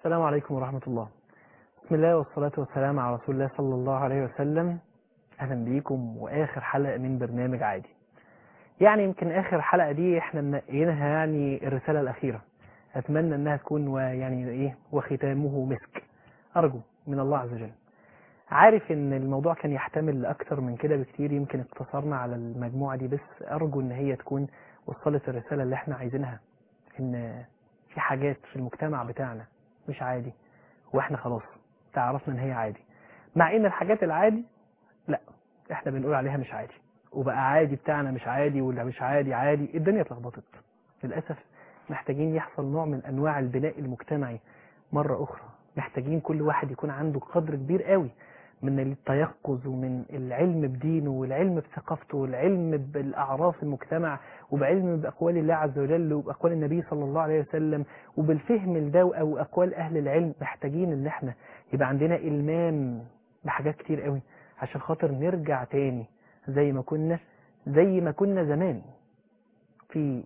السلام عليكم ورحمة الله بسم الله والصلاة والسلام على رسول الله صلى الله عليه وسلم أهلا بيكم وآخر حلقة من برنامج عادي يعني يمكن آخر حلقة دي احنا منقينها يعني الرسالة الأخيرة أتمنى أنها تكون ويعني إيه وختامه مسك أرجو من الله عز وجل عارف ان الموضوع كان يحتمل اكتر من كده بكتير يمكن اقتصرنا على المجموعة دي بس ارجو ان هي تكون وصلت الرسالة اللي احنا عايزينها ان في حاجات في المجتمع بتاعنا مش عادي واحنا خلاص تعرفنا ان هي عادي مع ان الحاجات العادي لا احنا بنقول عليها مش عادي وبقى عادي بتاعنا مش عادي ولا مش عادي عادي الدنيا اتلخبطت للاسف محتاجين يحصل نوع من انواع البناء المجتمعي مرة اخرى محتاجين كل واحد يكون عنده قدر كبير قوي من التيقظ ومن العلم بدينه والعلم بثقافته والعلم بالأعراف المجتمع وبعلم بأقوال الله عز وجل وبأقوال النبي صلى الله عليه وسلم وبالفهم لده أو أقوال أهل العلم محتاجين إن احنا يبقى عندنا إلمام بحاجات كتير قوي عشان خاطر نرجع تاني زي ما كنا زي ما كنا زمان في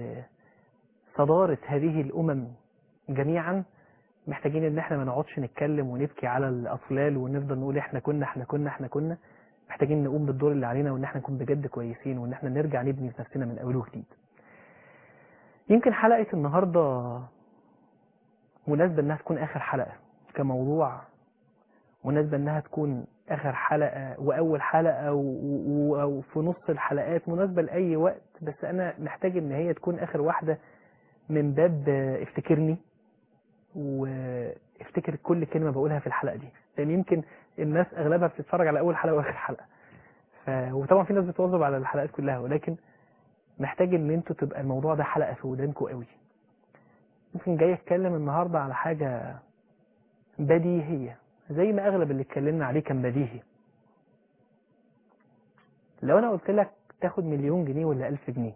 صدارة هذه الأمم جميعا محتاجين ان احنا ما نقعدش نتكلم ونبكي على الاطلال ونفضل نقول احنا كنا احنا كنا احنا كنا محتاجين نقوم بالدور اللي علينا وان احنا نكون بجد كويسين وان احنا نرجع نبني في نفسنا من اول وجديد يمكن حلقة النهاردة مناسبة انها تكون اخر حلقة كموضوع مناسبة انها تكون اخر حلقة واول حلقة وفي نص الحلقات مناسبة لاي وقت بس انا محتاج ان هي تكون اخر واحدة من باب افتكرني وافتكر كل كلمة بقولها في الحلقة دي لأن يمكن الناس أغلبها بتتفرج على أول حلقة وآخر حلقة ف... وطبعا في ناس بتواظب على الحلقات كلها ولكن محتاج ان انتوا تبقى الموضوع ده حلقة في ودانكم قوي ممكن جاي اتكلم النهاردة على حاجة بديهية زي ما اغلب اللي اتكلمنا عليه كان بديهي لو انا قلت لك تاخد مليون جنيه ولا ألف جنيه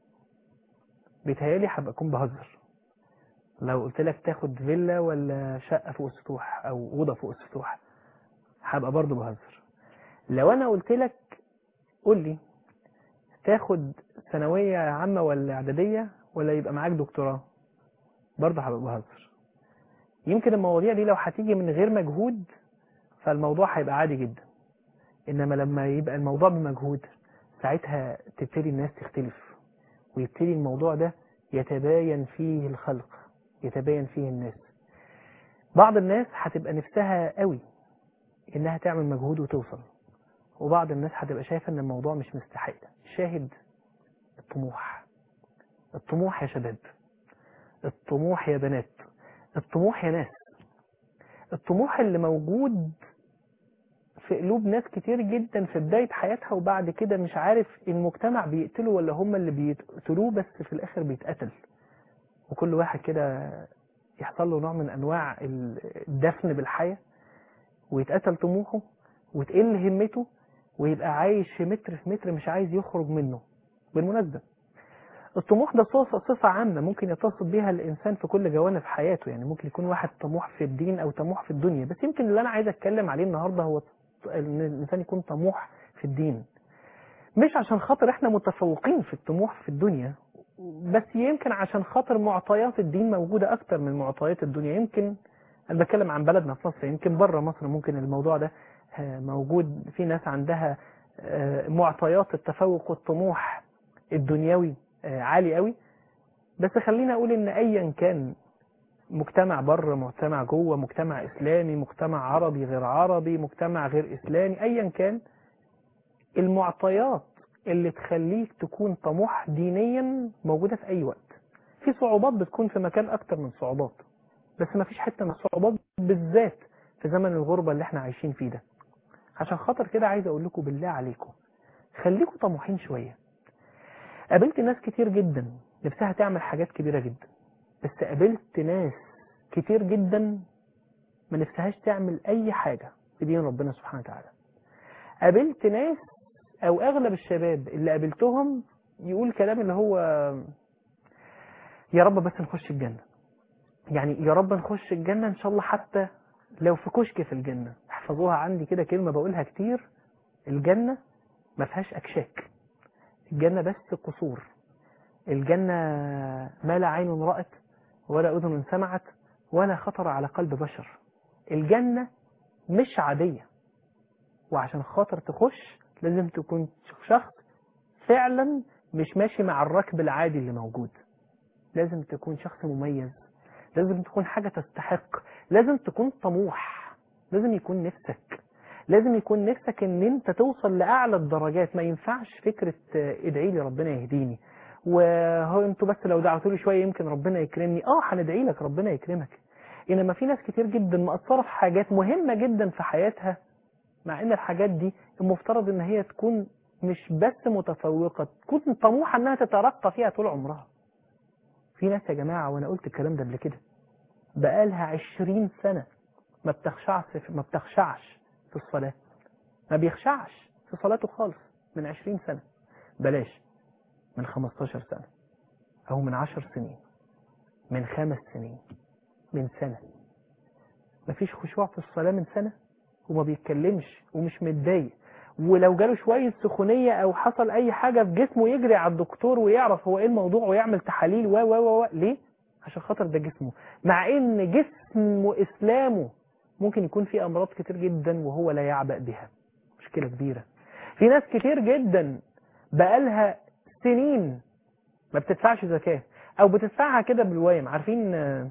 بيتهيالي هبقى اكون بهزر لو قلت لك تاخد فيلا ولا شقة فوق السطوح او اوضة فوق السطوح هبقى برضه بهزر لو انا قلت لك قول لي تاخد ثانوية عامة ولا اعدادية ولا يبقى معاك دكتوراه برضه هبقى بهزر يمكن المواضيع دي لو هتيجي من غير مجهود فالموضوع هيبقى عادي جدا انما لما يبقى الموضوع بمجهود ساعتها تبتدي الناس تختلف ويبتدي الموضوع ده يتباين فيه الخلق يتبين فيه الناس بعض الناس هتبقى نفسها قوي انها تعمل مجهود وتوصل وبعض الناس هتبقى شايفه ان الموضوع مش مستحق شاهد الطموح الطموح يا شباب الطموح يا بنات الطموح يا ناس الطموح اللي موجود في قلوب ناس كتير جدا في بداية حياتها وبعد كده مش عارف المجتمع بيقتله ولا هم اللي بيقتلوه بس في الآخر بيتقتل وكل واحد كده يحصل له نوع من أنواع الدفن بالحياة ويتقتل طموحه وتقل همته ويبقى عايش في متر في متر مش عايز يخرج منه بالمناسبة الطموح ده صفة, صفة عامة ممكن يتصف بها الإنسان في كل جوانب حياته يعني ممكن يكون واحد طموح في الدين أو طموح في الدنيا بس يمكن اللي أنا عايز أتكلم عليه النهاردة هو ان الانسان يكون طموح في الدين مش عشان خاطر احنا متفوقين في الطموح في الدنيا بس يمكن عشان خاطر معطيات الدين موجودة اكتر من معطيات الدنيا يمكن انا بتكلم عن بلدنا في مصر يمكن بره مصر ممكن الموضوع ده موجود في ناس عندها معطيات التفوق والطموح الدنيوي عالي قوي بس خلينا اقول ان ايا كان مجتمع بره مجتمع جوه مجتمع اسلامي مجتمع عربي غير عربي مجتمع غير اسلامي ايا كان المعطيات اللي تخليك تكون طموح دينيا موجودة في اي وقت في صعوبات بتكون في مكان اكتر من صعوبات بس ما فيش حتة من الصعوبات بالذات في زمن الغربة اللي احنا عايشين فيه ده عشان خاطر كده عايز اقول لكم بالله عليكم خليكم طموحين شوية قابلت ناس كتير جدا نفسها تعمل حاجات كبيرة جدا بس قابلت ناس كتير جدا ما نفسهاش تعمل اي حاجة في دين ربنا سبحانه وتعالى قابلت ناس او اغلب الشباب اللي قابلتهم يقول كلام اللي هو يا رب بس نخش الجنة يعني يا رب نخش الجنة ان شاء الله حتى لو في كشك في الجنة احفظوها عندي كده كلمة بقولها كتير الجنة ما فيهاش اكشاك الجنة بس قصور الجنة ما لا عين رأت ولا أذن سمعت ولا خطر على قلب بشر الجنة مش عادية وعشان خاطر تخش لازم تكون شخص فعلا مش ماشي مع الركب العادي اللي موجود لازم تكون شخص مميز لازم تكون حاجة تستحق لازم تكون طموح لازم يكون نفسك لازم يكون نفسك ان انت توصل لاعلى الدرجات ما ينفعش فكرة آه، ادعي لي ربنا يهديني وهو انتوا بس لو دعوتوا لي شوية يمكن ربنا يكرمني اه هندعي لك ربنا يكرمك انما في ناس كتير جدا مقصرة في حاجات مهمة جدا في حياتها مع ان الحاجات دي المفترض ان هي تكون مش بس متفوقة تكون طموحة انها تترقى فيها طول عمرها في ناس يا جماعة وانا قلت الكلام ده قبل كده بقالها عشرين سنة ما بتخشعش ما بتخشعش في الصلاة ما بيخشعش في صلاته خالص من عشرين سنة بلاش من خمستاشر سنة أو من عشر سنين من خمس سنين من سنة مفيش خشوع في الصلاة من سنة وما بيتكلمش ومش متضايق ولو جاله شوية سخونية أو حصل أي حاجة في جسمه يجري على الدكتور ويعرف هو إيه الموضوع ويعمل تحاليل و و و ليه؟ عشان خاطر ده جسمه مع إن جسمه إسلامه ممكن يكون فيه أمراض كتير جدا وهو لا يعبأ بها مشكلة كبيرة في ناس كتير جدا بقالها سنين ما بتدفعش زكاة أو بتدفعها كده بالوايم عارفين آه،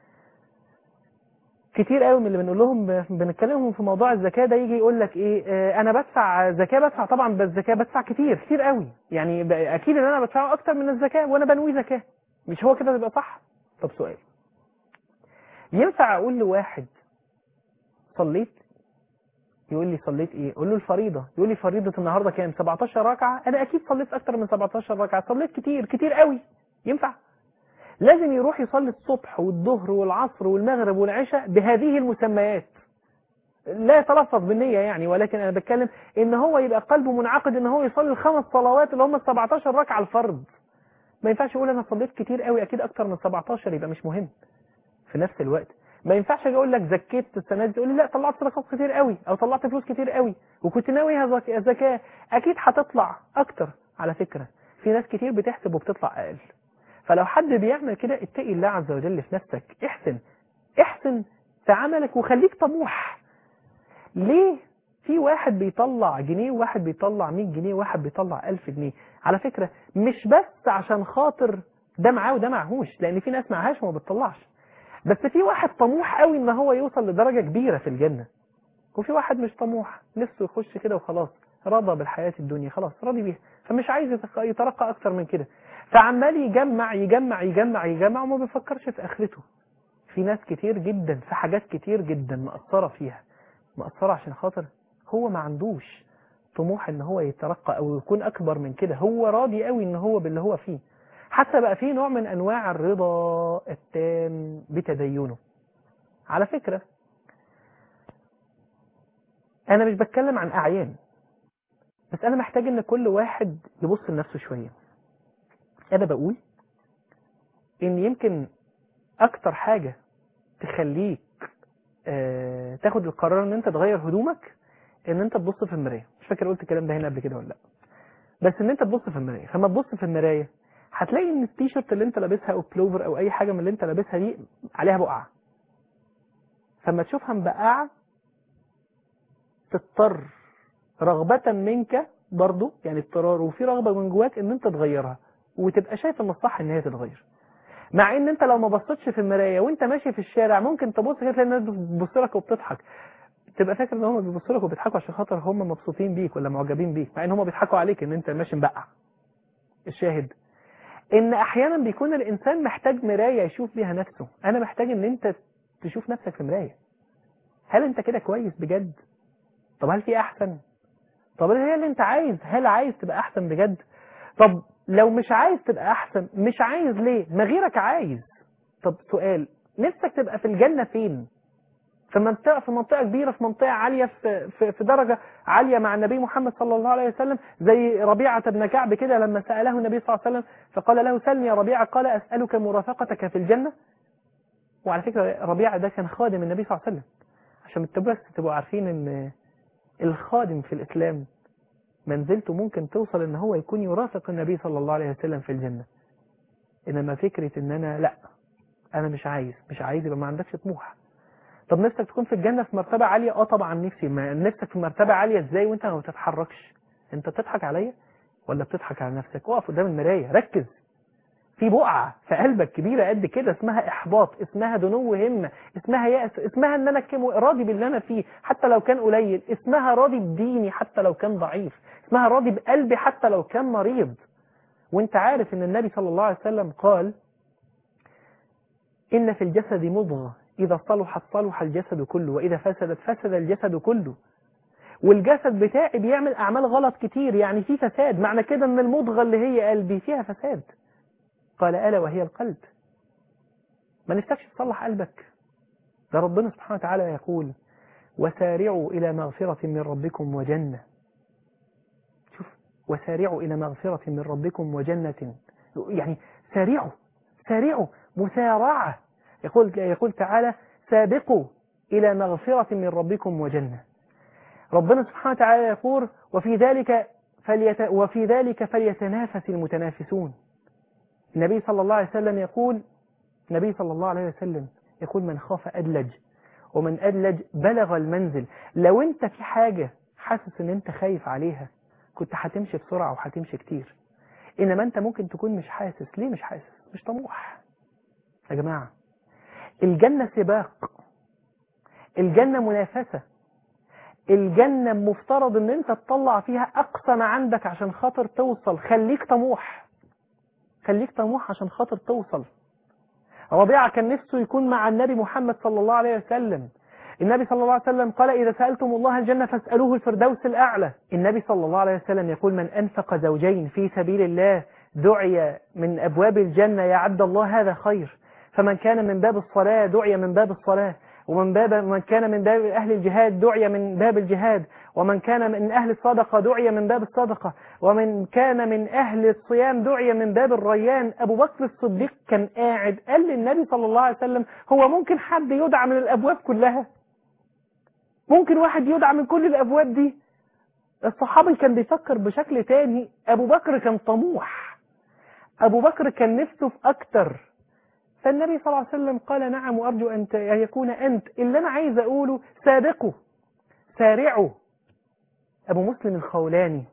كتير قوي من اللي بنقول لهم بنتكلمهم في موضوع الزكاه ده يجي يقول لك ايه آه، انا بدفع زكاه بدفع طبعا بس زكاه بدفع كتير كتير قوي يعني ب- اكيد ان انا بدفعه اكتر من الزكاه وانا بنوي زكاه مش هو كده يبقى صح طب سؤال ينفع اقول لواحد صليت يقول لي صليت ايه اقول له الفريضه يقول لي فريضه النهارده كام 17 ركعه انا اكيد صليت اكتر من 17 ركعه صليت كتير كتير قوي ينفع لازم يروح يصلي الصبح والظهر والعصر والمغرب والعشاء بهذه المسميات لا يتلفظ بالنية يعني ولكن أنا بتكلم إن هو يبقى قلبه منعقد إن هو يصلي الخمس صلوات اللي هم ال 17 ركعة الفرض ما ينفعش يقول أنا صليت كتير قوي أكيد أكتر من 17 يبقى مش مهم في نفس الوقت ما ينفعش اجي اقول لك زكيت السنه دي تقول لي لا طلعت صدقات كتير قوي او طلعت فلوس كتير قوي وكنت ناويها زك- زكاه اكيد هتطلع اكتر على فكره في ناس كتير بتحسب وبتطلع اقل فلو حد بيعمل كده اتقي الله عز وجل في نفسك احسن احسن في عملك وخليك طموح ليه في واحد بيطلع جنيه وواحد بيطلع 100 جنيه وواحد بيطلع 1000 جنيه على فكرة مش بس عشان خاطر ده معاه وده معهوش لان في ناس معهاش وما بتطلعش بس في واحد طموح قوي ان هو يوصل لدرجة كبيرة في الجنة وفي واحد مش طموح نفسه يخش كده وخلاص رضى بالحياة الدنيا خلاص راضي بيها فمش عايز يتق- يترقى اكتر من كده فعمال يجمع يجمع يجمع يجمع وما بيفكرش في اخرته في ناس كتير جدا في حاجات كتير جدا مأثرة فيها مأثرة عشان خاطر هو ما عندوش طموح ان هو يترقى او يكون اكبر من كده هو راضي قوي ان هو باللي هو فيه حتى بقى فيه نوع من انواع الرضا التام بتدينه على فكرة انا مش بتكلم عن اعيان بس انا محتاج ان كل واحد يبص لنفسه شوية انا بقول ان يمكن اكتر حاجة تخليك آه، تاخد القرار ان انت تغير هدومك ان انت تبص في المرايه مش فاكر قلت الكلام ده هنا قبل كده ولا لا بس ان انت تبص في المرايه فما تبص في المرايه هتلاقي ان التيشيرت اللي انت لابسها او بلوفر او اي حاجه من اللي انت لابسها دي عليها بقعه فما تشوفها مبقعه تضطر رغبة منك برضو يعني اضطرار وفي رغبة من جواك ان انت تغيرها وتبقى شايف ان الصح ان هي تتغير مع ان انت لو ما بصيتش في المرايه وانت ماشي في الشارع ممكن تبص كده تلاقي الناس بتبص لك وبتضحك تبقى فاكر ان هم بيبصوا لك وبيضحكوا عشان خاطر هم مبسوطين بيك ولا معجبين بيك مع ان هم بيضحكوا عليك ان انت ماشي مبقع الشاهد ان احيانا بيكون الانسان محتاج مرايه يشوف بيها نفسه انا محتاج ان انت تشوف نفسك في مرايه هل انت كده كويس بجد طب هل في احسن طب هي اللي انت عايز هل عايز تبقى احسن بجد طب لو مش عايز تبقى احسن مش عايز ليه ما غيرك عايز طب سؤال نفسك تبقى في الجنة فين في منطقة في منطقة كبيرة في منطقة عالية في, في, في درجة عالية مع النبي محمد صلى الله عليه وسلم زي ربيعة بن كعب كده لما سأله النبي صلى الله عليه وسلم فقال له سلني يا ربيعة قال أسألك مرافقتك في الجنة وعلى فكرة ربيعة ده كان خادم النبي صلى الله عليه وسلم عشان تبقوا بس تبقوا عارفين ان الخادم في الإسلام منزلته ممكن توصل ان هو يكون يرافق النبي صلى الله عليه وسلم في الجنة انما فكرة ان انا لا انا مش عايز مش عايز يبقى ما عندكش طموح طب نفسك تكون في الجنة في مرتبة عالية اه طبعا نفسي ما نفسك في مرتبة عالية ازاي وانت ما بتتحركش انت بتضحك عليا ولا بتضحك على نفسك اقف قدام المراية ركز في بقعة في قلبك كبيرة قد كده اسمها احباط اسمها دنو همة اسمها يأس اسمها ان انا كم راضي باللي انا فيه حتى لو كان قليل اسمها راضي بديني حتى لو كان ضعيف اسمها راضي بقلبي حتى لو كان مريض وانت عارف ان النبي صلى الله عليه وسلم قال ان في الجسد مضغة اذا صلحت صلح الجسد كله واذا فسدت فسد الجسد كله والجسد بتاعي بيعمل اعمال غلط كتير يعني في فساد معنى كده ان المضغة اللي هي قلبي فيها فساد قال ألا وهي القلب ما نفسكش تصلح قلبك ده ربنا سبحانه وتعالى يقول وسارعوا إلى مغفرة من ربكم وجنة شوف وسارعوا إلى مغفرة من ربكم وجنة يعني سارعوا سارعوا مسارعة يقول, يقول تعالى سابقوا إلى مغفرة من ربكم وجنة ربنا سبحانه وتعالى يقول وفي ذلك فليت وفي ذلك فليتنافس المتنافسون النبي صلى الله عليه وسلم يقول النبي صلى الله عليه وسلم يقول من خاف أدلج ومن أدلج بلغ المنزل لو انت في حاجة حاسس ان انت خايف عليها كنت هتمشي بسرعة وهتمشي كتير انما انت ممكن تكون مش حاسس ليه مش حاسس مش طموح يا جماعة الجنة سباق الجنة منافسة الجنة مفترض ان انت تطلع فيها اقصى ما عندك عشان خاطر توصل خليك طموح خليك طموح عشان خاطر توصل ربيعة كان نفسه يكون مع النبي محمد صلى الله عليه وسلم النبي صلى الله عليه وسلم قال إذا سألتم الله الجنة فاسألوه الفردوس الأعلى النبي صلى الله عليه وسلم يقول من أنفق زوجين في سبيل الله دعي من أبواب الجنة يا عبد الله هذا خير فمن كان من باب الصلاة دعي من باب الصلاة ومن باب من كان من باب أهل الجهاد دعي من باب الجهاد ومن كان من أهل الصدقة دعي من باب الصدقة ومن كان من أهل الصيام دعي من باب الريان أبو بكر الصديق كان قاعد قال للنبي صلى الله عليه وسلم هو ممكن حد يدعى من الأبواب كلها ممكن واحد يدعى من كل الأبواب دي الصحابي كان بيفكر بشكل تاني أبو بكر كان طموح أبو بكر كان نفسه في أكتر فالنبي صلى الله عليه وسلم قال نعم وأرجو أن يكون أنت اللي أنا عايز أقوله سابقوا سارعوا أبو مسلم الخولاني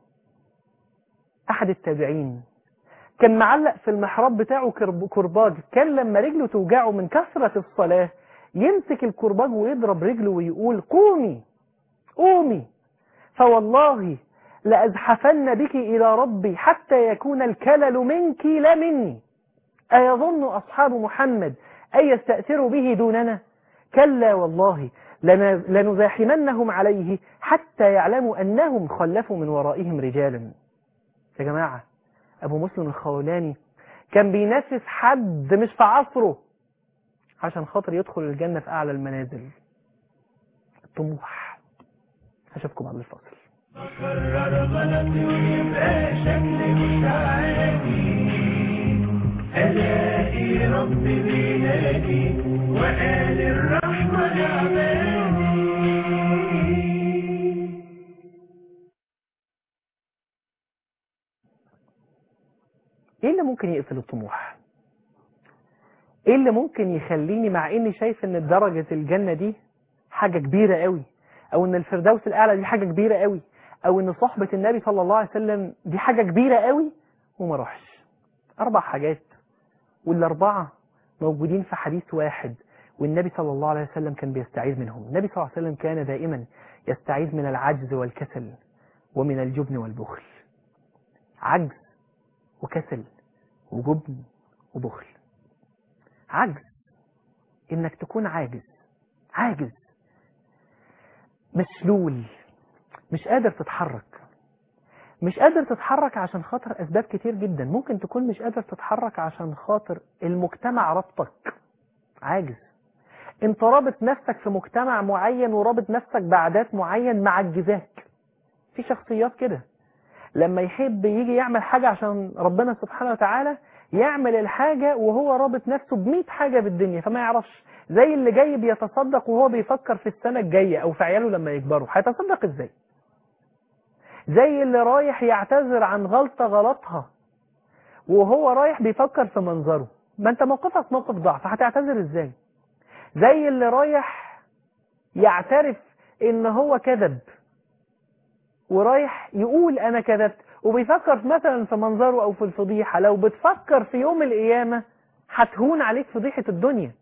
أحد التابعين كان معلق في المحراب بتاعه كرباج كان لما رجله توجعه من كثرة الصلاة يمسك الكرباج ويضرب رجله ويقول قومي قومي فوالله لأزحفن بك إلى ربي حتى يكون الكلل منك لا مني أيظن أصحاب محمد أن يستأثروا به دوننا كلا والله لنزاحمنهم عليه حتى يعلموا أنهم خلفوا من ورائهم رجالا يا جماعة أبو مسلم الخولاني كان بينافس حد مش في عصره عشان خاطر يدخل الجنة في أعلى المنازل الطموح هشوفكم بعد الفاصل بكرر غلطي ويبقى شكلي مش عادي ألاقي ربي بينادي وقال الرحمة لعبادي ايه اللي ممكن يقتل الطموح ايه اللي ممكن يخليني مع اني شايف ان درجة الجنة دي حاجة كبيرة قوي او ان الفردوس الاعلى دي حاجة كبيرة قوي او ان صحبة النبي صلى الله عليه وسلم دي حاجة كبيرة قوي وما اروحش اربع حاجات والاربعة موجودين في حديث واحد والنبي صلى الله عليه وسلم كان بيستعيذ منهم النبي صلى الله عليه وسلم كان دائما يستعيذ من العجز والكسل ومن الجبن والبخل عجز وكسل وجبن وبخل عجز انك تكون عاجز عاجز مشلول مش قادر تتحرك مش قادر تتحرك عشان خاطر اسباب كتير جدا ممكن تكون مش قادر تتحرك عشان خاطر المجتمع ربطك عاجز انت رابط نفسك في مجتمع معين ورابط نفسك بعادات معين معجزاك في شخصيات كده لما يحب يجي يعمل حاجة عشان ربنا سبحانه وتعالى يعمل الحاجة وهو رابط نفسه بمئة حاجة بالدنيا فما يعرفش زي اللي جاي بيتصدق وهو بيفكر في السنة الجاية او في عياله لما يكبروا هيتصدق ازاي زي اللي رايح يعتذر عن غلطة غلطها وهو رايح بيفكر في منظره ما انت موقفك موقف ضعف هتعتذر ازاي زي اللي رايح يعترف ان هو كذب ورايح يقول انا كذبت وبيفكر مثلا في منظره او في الفضيحة لو بتفكر في يوم القيامة هتهون عليك فضيحة الدنيا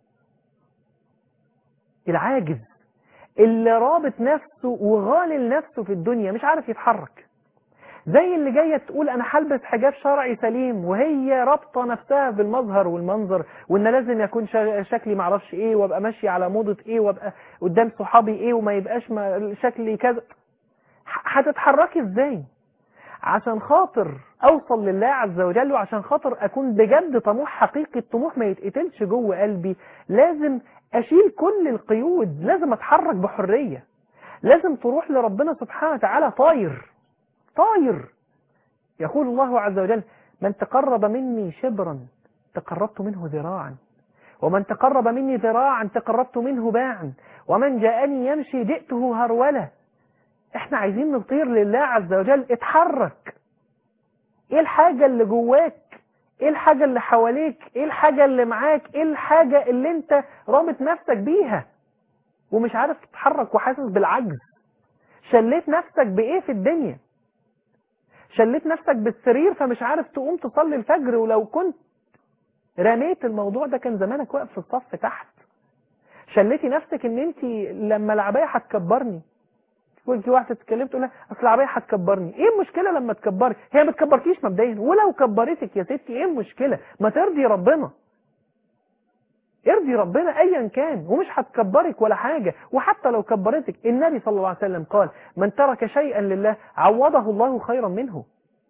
العاجز اللي رابط نفسه وغالل نفسه في الدنيا مش عارف يتحرك زي اللي جاية تقول انا هلبس حجاب شرعي سليم وهي رابطة نفسها بالمظهر والمنظر وان لازم يكون شا- شكلي معرفش ايه وابقى ماشي على موضة ايه وابقى قدام صحابي ايه وما يبقاش ما- شكلي كذا ح- هتتحركي ازاي عشان خاطر اوصل لله عز وجل وعشان خاطر اكون بجد طموح حقيقي الطموح ما يتقتلش جوه قلبي لازم اشيل كل القيود لازم اتحرك بحرية لازم تروح لربنا سبحانه وتعالى طاير طاير يقول الله عز وجل من تقرب مني شبرا تقربت منه ذراعا ومن تقرب مني ذراعا تقربت منه باعا ومن جاءني يمشي جئته هرولة احنا عايزين نطير لله عز وجل اتحرك ايه الحاجة اللي جواك ايه الحاجة اللي حواليك ايه الحاجة اللي معاك ايه الحاجة اللي انت رابط نفسك بيها ومش عارف تتحرك وحاسس بالعجز شليت نفسك بايه في الدنيا شليت نفسك بالسرير فمش عارف تقوم تصلي الفجر ولو كنت رميت الموضوع ده كان زمانك واقف في الصف تحت شليتي نفسك ان انت لما العبايه هتكبرني تقول في واحده تتكلم تقول لها اصل العبايه هتكبرني ايه المشكله لما تكبري هي ما تكبركيش مبدئيا ولو كبرتك يا ستي ايه المشكله ما ترضي ربنا ارضي ربنا ايا كان ومش هتكبرك ولا حاجة وحتى لو كبرتك النبي صلى الله عليه وسلم قال من ترك شيئا لله عوضه الله خيرا منه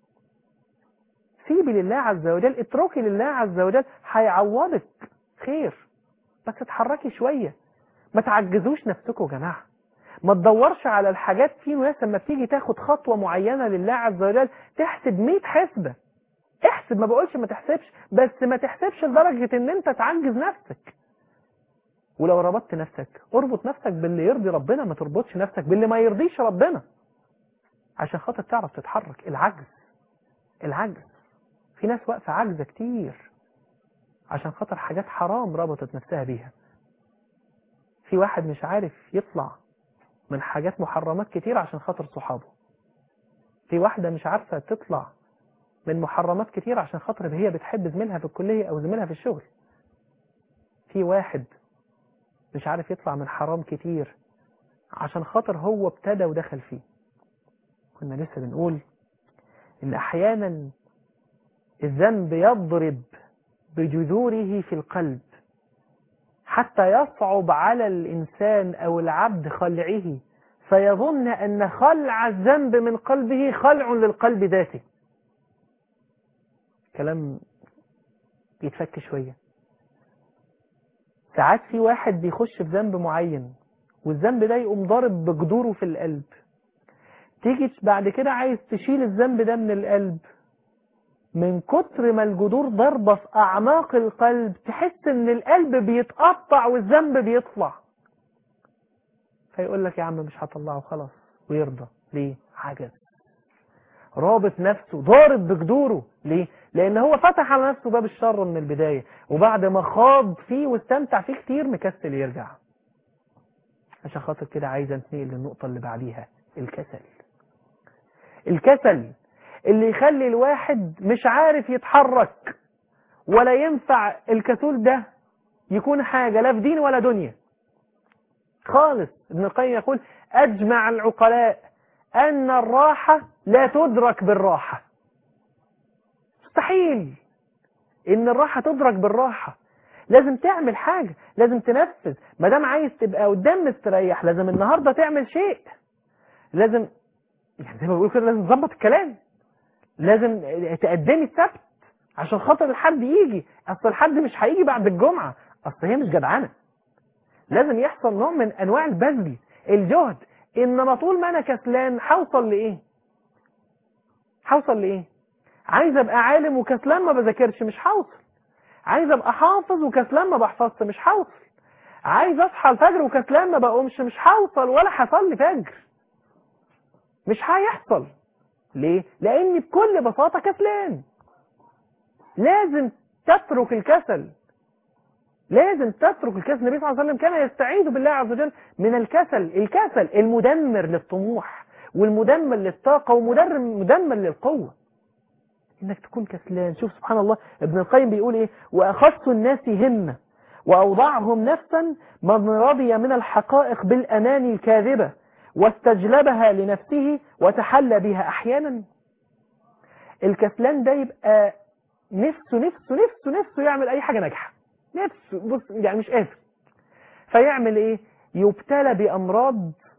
سيبي لله عز وجل اتركي لله عز وجل هيعوضك خير بس اتحركي شوية ما تعجزوش نفسكم يا جماعة ما تدورش على الحاجات في ناس لما بتيجي تاخد خطوة معينة لله عز وجل تحسب 100 حسبة احسب ما بقولش ما تحسبش بس ما تحسبش لدرجة ان انت تعجز نفسك ولو ربطت نفسك اربط نفسك باللي يرضي ربنا ما تربطش نفسك باللي ما يرضيش ربنا عشان خاطر تعرف تتحرك العجز العجز في ناس واقفة عاجزة كتير عشان خاطر حاجات حرام ربطت نفسها بيها في واحد مش عارف يطلع من حاجات محرمات كتير عشان خاطر صحابه في واحدة مش عارفة تطلع من محرمات كتير عشان خاطر هي بتحب زميلها في الكلية أو زميلها في الشغل في واحد مش عارف يطلع من حرام كتير عشان خاطر هو ابتدى ودخل فيه كنا لسه بنقول إن أحيانا الذنب يضرب بجذوره في القلب حتى يصعب على الإنسان أو العبد خلعه فيظن أن خلع الذنب من قلبه خلع للقلب ذاته كلام يتفك شوية ساعات في واحد بيخش في ذنب معين والذنب ده يقوم ضارب بجذوره في القلب تيجي بعد كده عايز تشيل الذنب ده من القلب من كتر ما الجذور ضربة في أعماق القلب تحس إن القلب بيتقطع والذنب بيطلع فيقول لك يا عم مش هطلعه خلاص ويرضى ليه؟ عجز رابط نفسه ضارب بجذوره ليه؟ لأن هو فتح على نفسه باب الشر من البداية وبعد ما خاض فيه واستمتع فيه كتير مكسل يرجع عشان خاطر كده عايز انتقل للنقطة اللي بعديها الكسل الكسل اللي يخلي الواحد مش عارف يتحرك ولا ينفع الكسول ده يكون حاجة لا في دين ولا دنيا خالص ابن القيم يقول أجمع العقلاء أن الراحة لا تدرك بالراحة مستحيل إن الراحة تدرك بالراحة لازم تعمل حاجة لازم تنفذ ما دام عايز تبقى قدام مستريح لازم النهاردة تعمل شيء لازم يعني زي ما بقول كده لازم تظبط الكلام لازم تقدمي السبت عشان خاطر الحد يجي اصل الحد مش هيجي بعد الجمعة اصل هي مش جدعانة لازم يحصل نوع من انواع البذل الجهد انما طول ما انا كسلان هوصل لايه هوصل لايه عايز ابقى عالم وكسلان ما بذاكرش مش هوصل عايز ابقى حافظ وكسلان ما بحفظش مش هوصل عايز اصحى الفجر وكسلان ما بقومش مش هوصل ولا هصلي فجر مش هيحصل ليه لاني بكل بساطة كسلان لازم تترك الكسل لازم تترك الكسل النبي صلى الله عليه وسلم كان يستعيذ بالله عز وجل من الكسل الكسل المدمر للطموح والمدمر للطاقة ومدمر للقوة انك تكون كسلان شوف سبحان الله ابن القيم بيقول ايه واخص الناس همة واوضعهم نفسا من رضي من الحقائق بالاماني الكاذبة واستجلبها لنفسه وتحلى بها احيانا الكسلان ده يبقى نفسه نفسه نفسه نفسه يعمل اي حاجة ناجحة نفسه بص يعني مش قادر فيعمل ايه يبتلى بامراض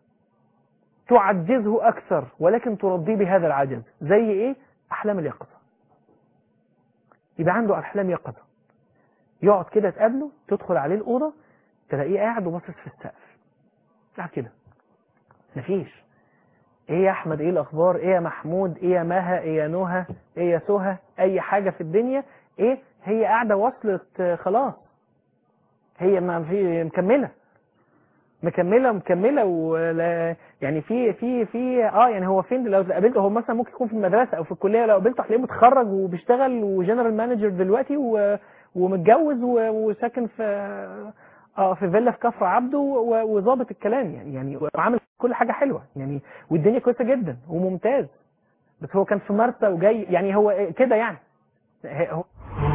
تعجزه اكثر ولكن ترضيه بهذا العجز زي ايه احلام اليقظة يبقى عنده احلام يقظة يقعد كده تقابله تدخل عليه الاوضه تلاقيه قاعد وباصص في السقف قاعد كده مفيش ايه يا احمد ايه الاخبار ايه يا محمود ايه يا مها ايه يا نهى ايه يا سهى اي حاجه في الدنيا ايه هي قاعده وصلت آه، خلاص هي ما في مكمله مكمله مكمله ولا يعني في في في اه يعني هو فين لو قابلته هو مثلا ممكن يكون في المدرسه او في الكليه لو قابلته هتلاقيه متخرج وبيشتغل وجنرال مانجر دلوقتي و ومتجوز و- وساكن في اه في فيلا في كفر عبده و- وظابط الكلام يعني يعني وعامل كل حاجه حلوه يعني والدنيا كويسه جدا وممتاز بس هو كان في مرسى وجاي يعني هو كده يعني هي- هو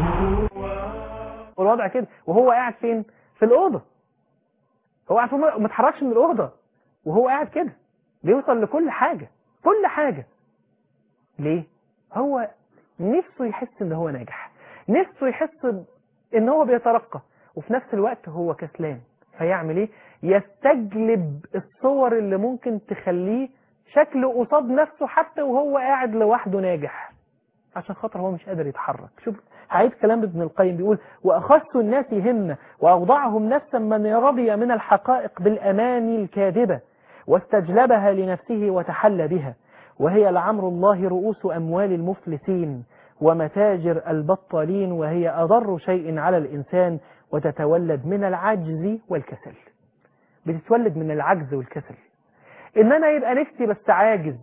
هو الوضع كده وهو قاعد فين في الاوضه هو قاعد في الم- ما اتحركش من الاوضه وهو قاعد كده بيوصل لكل حاجه كل حاجه ليه هو نفسه يحس ان هو ناجح نفسه يحس ب- ان هو بيترقى وفي نفس الوقت هو كسلان فيعمل ايه يستجلب الصور اللي ممكن تخليه شكله قصاد نفسه حتى وهو قاعد لوحده ناجح عشان خاطر هو مش قادر يتحرك شوف هعيد كلام ابن القيم بيقول وأخص الناس همة وأوضعهم نفسا من رضي من الحقائق بالأماني الكاذبة واستجلبها لنفسه وتحلى بها وهي لعمر الله رؤوس أموال المفلسين ومتاجر البطالين وهي أضر شيء على الإنسان وتتولد من العجز والكسل بتتولد من العجز والكسل إن أنا يبقى نفسي بس عاجز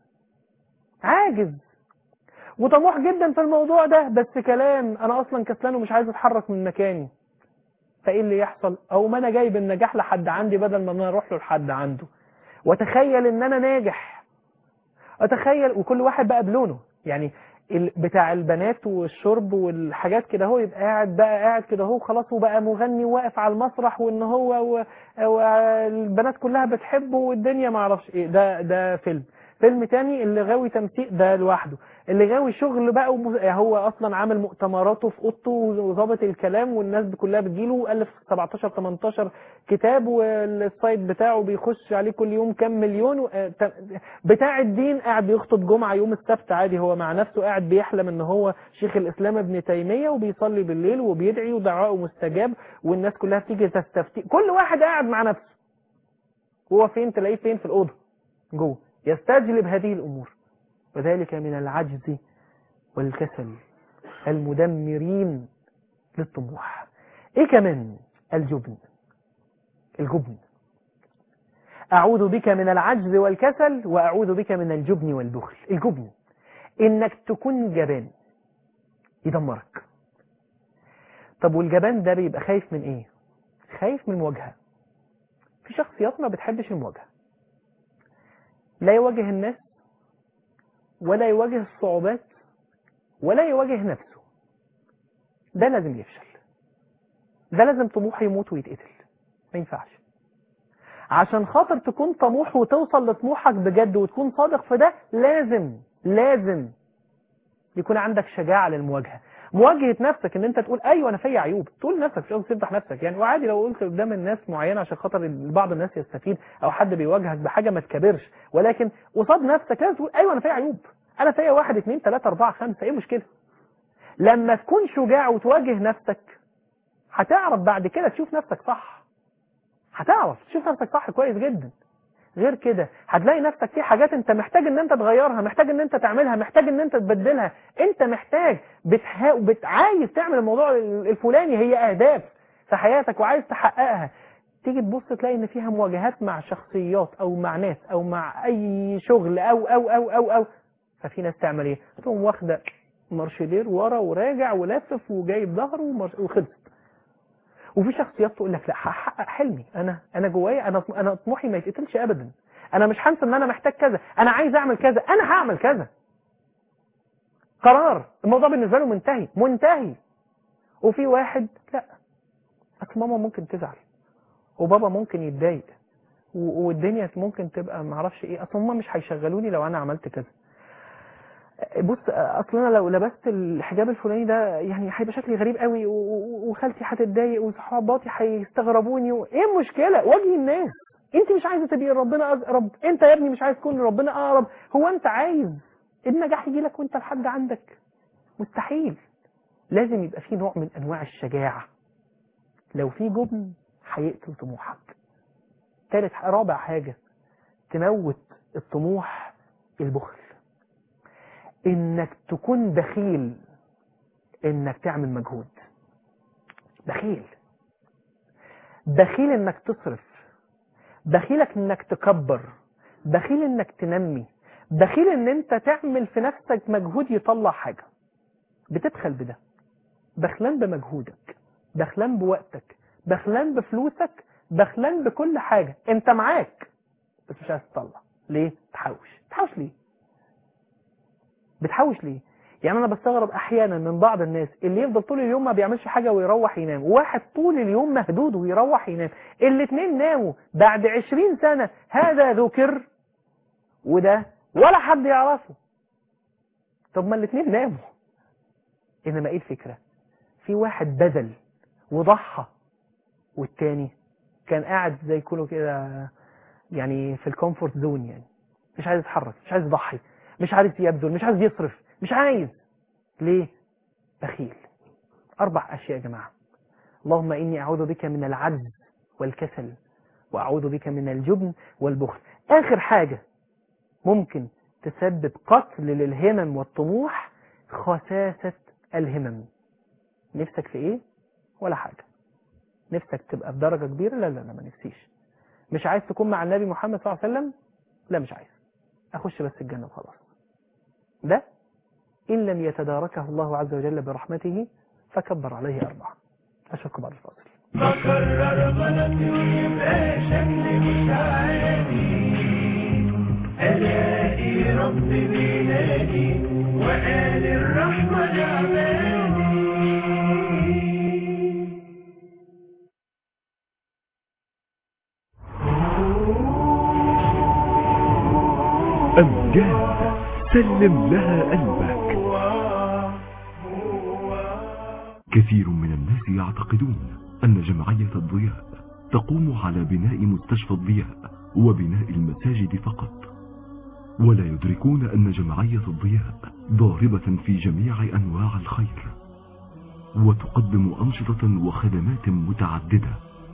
عاجز وطموح جدا في الموضوع ده بس كلام انا اصلا كسلان ومش عايز اتحرك من مكاني فايه اللي يحصل او ما انا جايب النجاح لحد عندي بدل ما انا اروح له لحد عنده واتخيل ان انا ناجح اتخيل وكل واحد بقى بلونه يعني ال- بتاع البنات والشرب والحاجات كده هو يبقى قاعد بقى قاعد كده هو خلاص وبقى مغني واقف على المسرح وان هو و- والبنات كلها بتحبه والدنيا ما اعرفش ايه ده ده فيلم فيلم تاني اللي غاوي تمثيل ده لوحده اللي غاوي شغل بقى وم- هو اصلا عامل مؤتمراته في اوضته وظابط الكلام والناس كلها بتجيله والف 17 18 كتاب والسايت بتاعه بيخش عليه كل يوم كام مليون و- آه، ت- بتاع الدين قاعد بيخطب جمعه يوم السبت عادي هو مع نفسه قاعد بيحلم ان هو شيخ الاسلام ابن تيميه وبيصلي بالليل وبيدعي ودعائه مستجاب والناس كلها بتيجي تستفتي كل واحد قاعد مع نفسه هو فين تلاقيه فين في الاوضه جوه يستجلب هذه الامور وذلك من العجز والكسل المدمرين للطموح ايه كمان الجبن الجبن اعوذ بك من العجز والكسل واعوذ بك من الجبن والبخل الجبن انك تكون جبان يدمرك طب والجبان ده بيبقى خايف من ايه خايف من المواجهه في شخصيات ما بتحبش المواجهه لا يواجه الناس ولا يواجه الصعوبات ولا يواجه نفسه ده لازم يفشل ده لازم طموحه يموت ويتقتل ما ينفعش عشان خاطر تكون طموح وتوصل لطموحك بجد وتكون صادق في ده لازم لازم يكون عندك شجاعة للمواجهة مواجهة نفسك ان انت تقول ايوه انا فيا عيوب تقول لنفسك مش قصدي تفضح نفسك يعني وعادي لو قلت قدام الناس معينة عشان خاطر بعض الناس يستفيد او حد بيواجهك بحاجة ما تكبرش ولكن قصاد نفسك لازم تقول ايوه انا فيا عيوب انا فيا واحد اتنين تلاتة اربعة خمسة ايه المشكلة لما تكون شجاع وتواجه نفسك هتعرف بعد كده تشوف نفسك صح هتعرف تشوف نفسك صح كويس جدا غير كده هتلاقي نفسك في حاجات انت محتاج ان انت تغيرها محتاج ان انت تعملها محتاج ان انت تبدلها انت محتاج بتها... بت... عايز تعمل الموضوع الفلاني هي اهداف في حياتك وعايز تحققها تيجي تبص تلاقي ان فيها مواجهات مع شخصيات او مع ناس او مع اي شغل او او او او او ففي ناس تعمل ايه تقوم واخده مارشلير ورا وراجع ولافف وجايب ظهره ومرش... وخلصت وفي شخصيات تقول لك لا هحقق حلمي انا انا جوايا انا انا طموحي ما يتقتلش ابدا انا مش هنسى ان انا محتاج كذا انا عايز اعمل كذا انا هعمل كذا قرار الموضوع بالنسبه له منتهي منتهي وفي واحد لا اصل ماما ممكن تزعل وبابا ممكن يتضايق و- والدنيا ممكن تبقى معرفش ايه اصل هم مش هيشغلوني لو انا عملت كذا بص اصل انا لو لبست الحجاب الفلاني ده يعني هيبقى شكلي غريب قوي و- و- وخالتي هتتضايق وصحاباتي هيستغربوني و... ايه المشكله واجهي الناس انت مش عايزه تبقي ربنا اقرب انت يا ابني مش عايز تكون ربنا اقرب هو انت عايز النجاح يجي لك وانت لحد عندك مستحيل لازم يبقى في نوع من انواع الشجاعه لو في جبن هيقتل طموحك ثالث رابع حاجه تموت الطموح البخل انك تكون بخيل انك تعمل مجهود بخيل بخيل انك تصرف بخيلك انك تكبر بخيل انك تنمي بخيل ان انت تعمل في نفسك مجهود يطلع حاجة بتبخل بده بخلان بمجهودك بخلان بوقتك بخلان بفلوسك بخلان بكل حاجة انت معاك بس مش عايز تطلع ليه تحوش تحوش ليه بتحوش ليه يعني انا بستغرب احيانا من بعض الناس اللي يفضل طول اليوم ما بيعملش حاجه ويروح ينام واحد طول اليوم مهدود ويروح ينام الاثنين ناموا بعد عشرين سنه هذا ذكر وده ولا حد يعرفه طب ما الاثنين ناموا انما ايه الفكره في واحد بذل وضحى والتاني كان قاعد زي كله كده يعني في الكومفورت زون يعني مش عايز يتحرك مش عايز يضحي مش عايز يبذل مش عايز يصرف مش عايز ليه بخيل اربع اشياء يا جماعه اللهم اني اعوذ بك من العجز والكسل واعوذ بك من الجبن والبخل اخر حاجه ممكن تسبب قتل للهمم والطموح خساسه الهمم نفسك في ايه ولا حاجه نفسك تبقى في درجه كبيره لا لا لا ما نفسيش مش عايز تكون مع النبي محمد صلى الله عليه وسلم لا مش عايز اخش بس الجنه وخلاص ده إن لم يتداركه الله عز وجل برحمته فكبر عليه أربعة أشكركم بعد الفاصل بكرر غلطي ويبقى شكلي مش عادي ألاقي ربي بينادي وقال الرحمة لعبادي أمجاد سلم لها قلبك كثير من الناس يعتقدون أن جمعية الضياء تقوم على بناء مستشفى الضياء وبناء المساجد فقط ولا يدركون أن جمعية الضياء ضاربة في جميع أنواع الخير وتقدم أنشطة وخدمات متعددة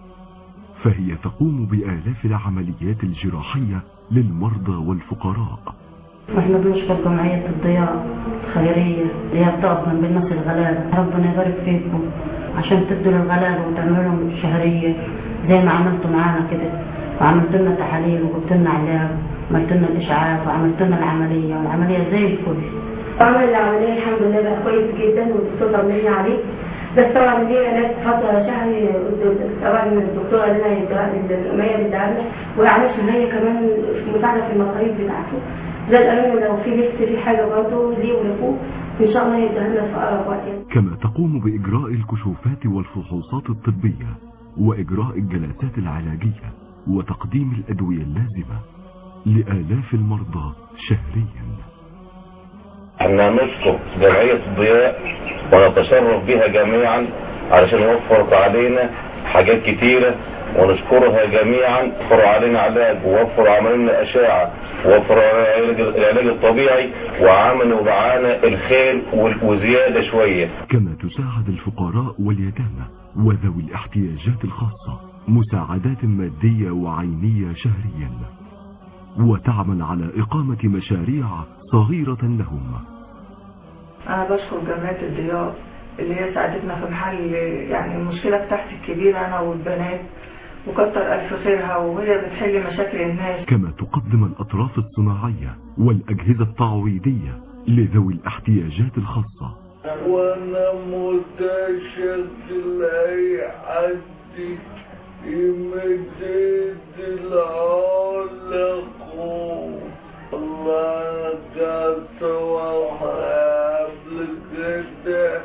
فهي تقوم بآلاف العمليات الجراحية للمرضى والفقراء واحنا بنشكر جمعية الضياء الخيرية اللي هي بتقف من الناس الغلابة ربنا يبارك فيكم عشان تدوا للغلابة وتعملوا لهم شهرية زي ما عملتوا معانا كده وعملت لنا تحاليل وجبت لنا علاج وعملت لنا الإشعاف وعملت لنا العملية والعملية زي الفل عمل العملية الحمد لله بقى كويس جدا والدكتور طمني عليه بس طبعا دي علاج فترة شهري طبعا الدكتورة قال لنا يديها- الأمية بتديها لنا وعملت هي كمان مساعدة في المصاريف بتاعته زي قالوا لنا لو في لبس في حاجة برضه ليه ولأخوه إن شاء الله يديها لنا في أقرب وقت يعني. كما تقوم بإجراء الكشوفات والفحوصات الطبية وإجراء الجلسات العلاجية وتقديم الأدوية اللازمة لآلاف المرضى شهريا احنا نشكر جمعية الضياء ونتشرف بها جميعا علشان وفرت علينا حاجات كتيرة ونشكرها جميعا وفروا علينا علاج ووفروا عملنا أشعة ووفروا العلاج العلاج الطبيعي وعملوا معانا الخير وال- وزيادة شوية كما تساعد الفقراء واليتامى وذوي الاحتياجات الخاصة مساعدات مادية وعينية شهريا وتعمل على إقامة مشاريع صغيرة لهم أنا بشكر جمعية الضياء اللي هي ساعدتنا في محل يعني المشكلة بتاعتي الكبيرة أنا والبنات وكتر ألف خيرها وهي بتحل مشاكل الناس كما تقدم الأطراف الصناعية والأجهزة التعويضية لذوي الاحتياجات الخاصة وانا متشكل اي حد يمد العلق الله كانت قبل كده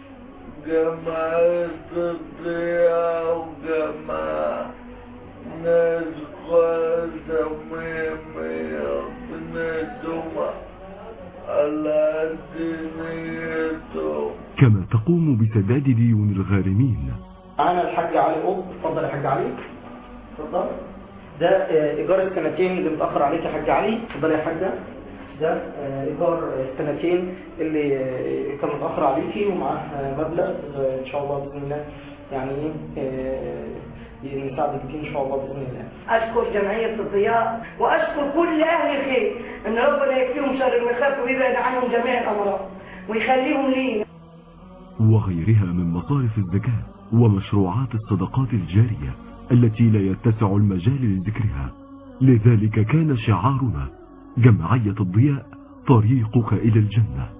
جماعة الضياء وجماعة ناس كويسة مية مية بنتهم على دنيتهم كما تقوم بسداد ديون الغارمين معانا الحاج علي قط اتفضل يا حاج علي اتفضل ده آه، ايجار السنتين اللي متاخر عليك يا حاج علي اتفضل يا حاجه ده آه، ايجار السنتين اللي آه، كان متاخر عليكي ومعاه آه، مبلغ آه، ان شاء الله باذن الله يعني ايه آه، نساعدك فيه ان شاء الله باذن الله أشكر جمعية الضياء وأشكر كل أهل الخير إن ربنا يكفيهم شر المخاف ويبعد عنهم جميع الأمراض ويخليهم لينا وغيرها من مصارف الزكاة ومشروعات الصدقات الجارية التي لا يتسع المجال لذكرها لذلك كان شعارنا جمعية الضياء طريقك إلى الجنة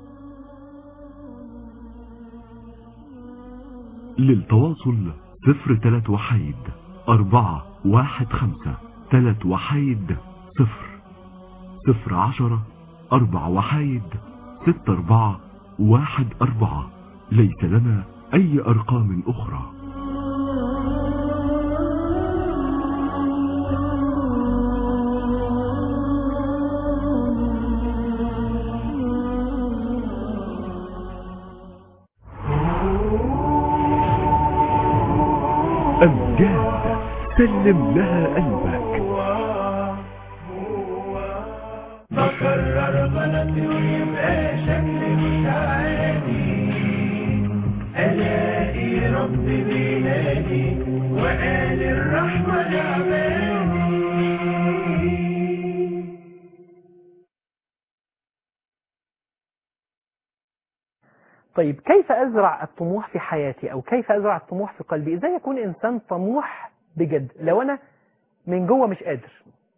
للتواصل صفر تلات وحيد أربعة واحد خمسة تلات وحيد صفر صفر عشرة أربعة وحيد ستة أربعة واحد أربعة ليس لنا أي أرقام أخرى أمجاد سلم لها قلبك بكرر غلطي ويبقى شكلي مش عادي الاقي ربي بينادي وقال الرحمة لعبادي طيب كيف أزرع الطموح في حياتي أو كيف أزرع الطموح في قلبي إزاي أكون إنسان طموح بجد لو أنا من جوه مش قادر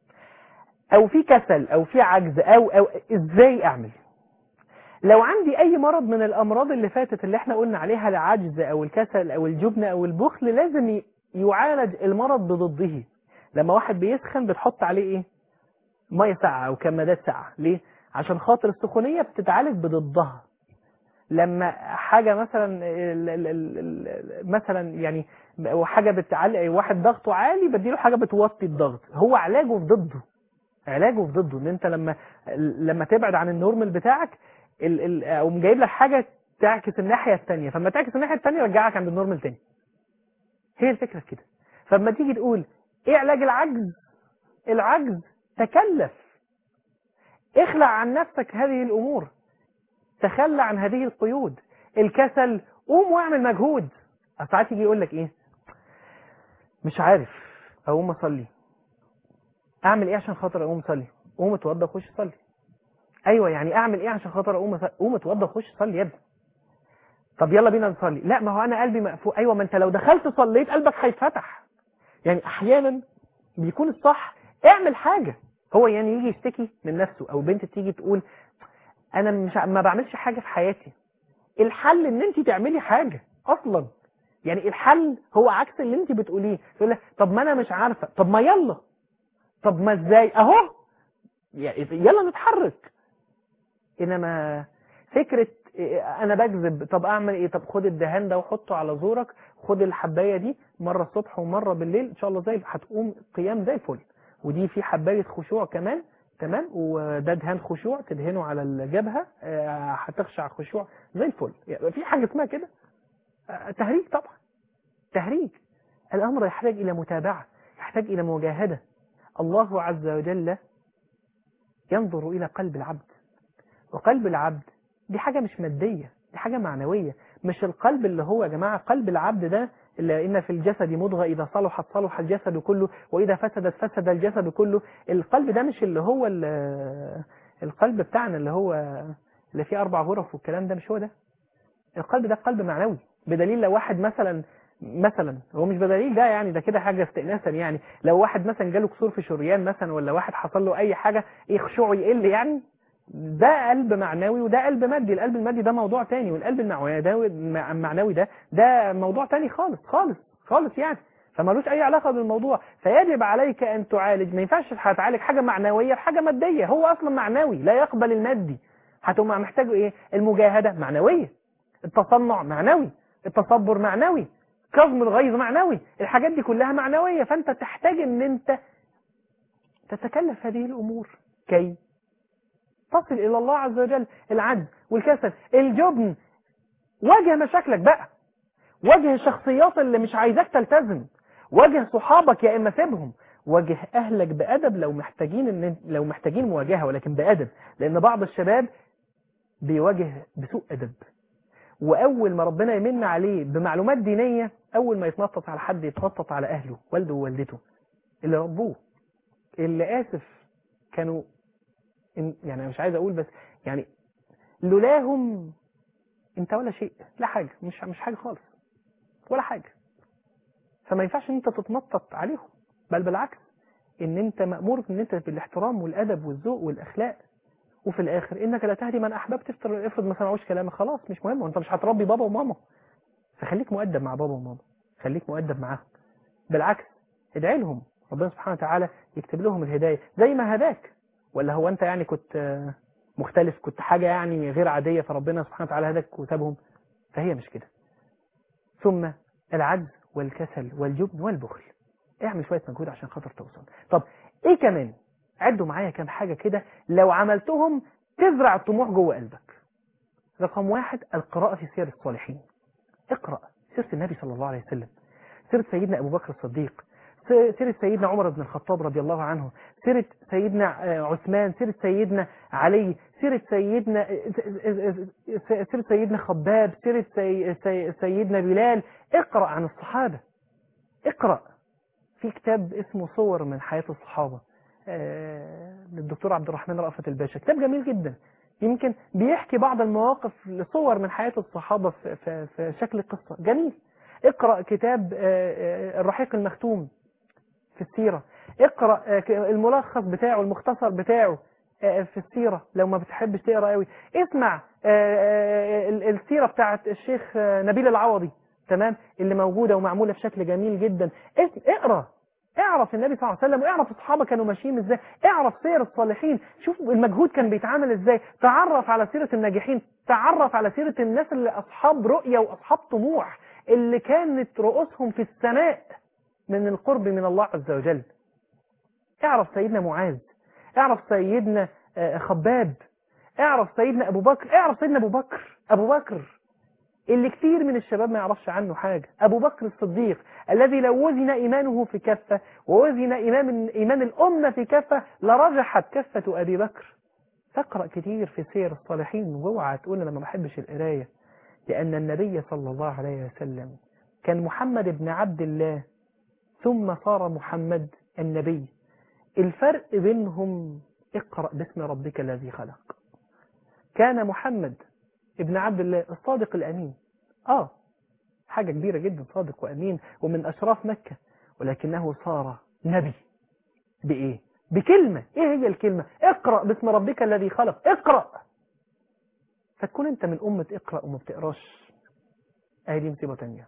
أو في كسل أو في عجز أو أو إزاي أعمل لو عندي أي مرض من الأمراض اللي فاتت اللي احنا قلنا عليها العجز أو الكسل أو الجبن أو البخل لازم ي- يعالج المرض بضده لما واحد بيسخن بتحط عليه إيه مية ساقعة أو كمادات ساقعة ليه عشان خاطر السخونية بتتعالج بضدها لما حاجة مثلا ال- ال- ال- ال- مثلا يعني حاجة بتعلق واحد ضغطه عالي بديله حاجة بتوطي الضغط هو علاجه في ضده علاجه في ضده ان انت لما لما تبعد عن النورمال بتاعك ال ال او جايب لك حاجة تعكس الناحية التانية فلما تعكس الناحية التانية رجعك عند النورمال تاني هي الفكرة في كده فلما تيجي تقول ايه علاج العجز العجز تكلف اخلع عن نفسك هذه الامور تخلى عن هذه القيود الكسل قوم واعمل مجهود ساعات يجي يقول لك ايه مش عارف اقوم اصلي اعمل ايه عشان خاطر اقوم اصلي قوم اتوضى وخش صلي ايوه يعني اعمل ايه عشان خاطر اقوم أصلي؟ قوم اتوضى وخش صلي يا ابني طب يلا بينا نصلي لا ما هو انا قلبي مقفول ايوه ما انت لو دخلت صليت قلبك هيتفتح يعني احيانا بيكون الصح اعمل حاجه هو يعني يجي يشتكي من نفسه او بنت تيجي تقول انا مش ع- ما بعملش حاجه في حياتي الحل ان انت تعملي حاجه اصلا يعني الحل هو عكس اللي انت بتقوليه تقول لها طب ما انا مش عارفه طب ما يلا طب ما ازاي اهو يعني يلا نتحرك انما فكره إيه، انا بكذب طب اعمل ايه طب خد الدهان ده وحطه على زورك خد الحبايه دي مره الصبح ومره بالليل ان شاء الله زي هتقوم قيام زي الفل ودي في حبايه خشوع كمان تمام وده دهان خشوع تدهنه على الجبهه آه، هتخشع خشوع زي الفل يعني في حاجه اسمها كده آه، تهريج طبعا تهريج الامر يحتاج الى متابعه يحتاج الى مجاهده الله عز وجل ينظر الى قلب العبد وقلب العبد دي حاجه مش ماديه دي حاجه معنويه مش القلب اللي هو يا جماعه قلب العبد ده اللي ان في الجسد مضغه اذا صلحت صلح الجسد كله واذا فسدت فسد الجسد كله القلب ده مش اللي هو ال- القلب بتاعنا اللي هو اللي فيه اربع غرف والكلام ده مش هو ده القلب ده قلب معنوي بدليل لو واحد مثلا مثلا هو مش بدليل ده يعني ده كده حاجه استئناسا يعني لو واحد مثلا جاله كسور في شريان مثلا ولا واحد حصل له اي حاجه ايه خشوعه يقل يعني ده قلب معنوي وده قلب مادي القلب المادي ده موضوع تاني والقلب المعنوي ده المعنوي ده ده موضوع تاني خالص خالص خالص يعني فمالوش اي علاقه بالموضوع فيجب عليك ان تعالج ما ينفعش هتعالج حاجه معنويه في حاجه ماديه هو اصلا معنوي لا يقبل المادي هتبقى محتاج ايه المجاهده معنويه التصنع معنوي التصبر معنوي كظم الغيظ معنوي الحاجات دي كلها معنويه فانت تحتاج ان انت تتكلف هذه الامور كي تصل الى الله عز وجل العجز والكسل الجبن واجه مشاكلك بقى واجه الشخصيات اللي مش عايزاك تلتزم واجه صحابك يا اما سيبهم واجه اهلك بادب لو محتاجين ان لو محتاجين مواجهه ولكن بادب لان بعض الشباب بيواجه بسوء ادب واول ما ربنا يمن عليه بمعلومات دينيه اول ما يتنطط على حد يتنطط على اهله والده ووالدته اللي ربوه اللي اسف كانوا إن- يعني أنا مش عايز اقول بس يعني لولاهم انت ولا شيء لا حاجه مش مش حاجه خالص ولا حاجه فما ينفعش ان انت تتنطط عليهم بل بالعكس ان انت مامور ان انت بالاحترام والادب والذوق والاخلاق وفي الاخر انك لا تهدي من احببت افرض افرض ما سمعوش كلامك خلاص مش مهم وانت مش هتربي بابا وماما فخليك مؤدب مع بابا وماما خليك مؤدب معاهم بالعكس ادعي لهم ربنا سبحانه وتعالى يكتب لهم الهدايه زي ما هداك ولا هو انت يعني كنت آه، مختلف كنت حاجه يعني غير عاديه فربنا سبحانه وتعالى هداك وسابهم فهي مش كده ثم العجز والكسل والجبن والبخل اعمل شويه مجهود عشان خاطر توصل طب ايه كمان عدوا معايا كام حاجه كده لو عملتهم تزرع الطموح جوه قلبك رقم واحد القراءه في سير الصالحين اقرا سيره النبي صلى الله عليه وسلم سيره سيدنا ابو بكر الصديق سيرة سيدنا عمر بن الخطاب رضي الله عنه سيرة سيدنا آه، عثمان سيرة سيدنا علي سيرة سيدنا سيرة سيدنا خباب سيرة سي- سي- سيدنا بلال اقرأ عن الصحابة اقرأ في كتاب اسمه صور من حياة الصحابة آه، للدكتور عبد الرحمن رأفت الباشا كتاب جميل جدا يمكن بيحكي بعض المواقف لصور من حياة الصحابة في, في, في شكل قصة جميل اقرأ كتاب آه، آه، الرحيق المختوم في السيرة اقرأ آه، ك- الملخص بتاعه المختصر بتاعه آه، في السيرة لو ما بتحبش تقرأ قوي اسمع آه، آه، ال- السيرة بتاعت الشيخ آه، نبيل العوضي تمام اللي موجودة ومعمولة بشكل جميل جدا اس- اقرأ اعرف النبي صلى الله عليه وسلم واعرف الصحابة كانوا ماشيين ازاي اعرف سير الصالحين شوف المجهود كان بيتعامل ازاي تعرف على سيرة الناجحين تعرف على سيرة الناس اللي اصحاب رؤية واصحاب طموح اللي كانت رؤوسهم في السماء من القرب من الله عز وجل اعرف سيدنا معاذ اعرف سيدنا آه، خباب اعرف سيدنا ابو بكر اعرف سيدنا ابو بكر ابو بكر اللي كتير من الشباب ما يعرفش عنه حاجة ابو بكر الصديق الذي لو وزن ايمانه في كفة ووزن ايمان ايمان الامة في كفة لرجحت كفة ابي بكر تقرأ كتير في سير الصالحين واوعى تقول انا ما بحبش القراية لان النبي صلى الله عليه وسلم كان محمد بن عبد الله ثم صار محمد النبي الفرق بينهم اقرأ باسم ربك الذي خلق كان محمد ابن عبد الله الصادق الأمين آه حاجة كبيرة جدا صادق وأمين ومن أشراف مكة ولكنه صار نبي بإيه؟ بكلمة إيه هي الكلمة؟ اقرأ باسم ربك الذي خلق اقرأ فتكون أنت من أمة اقرأ وما بتقراش أهي دي مصيبة تانية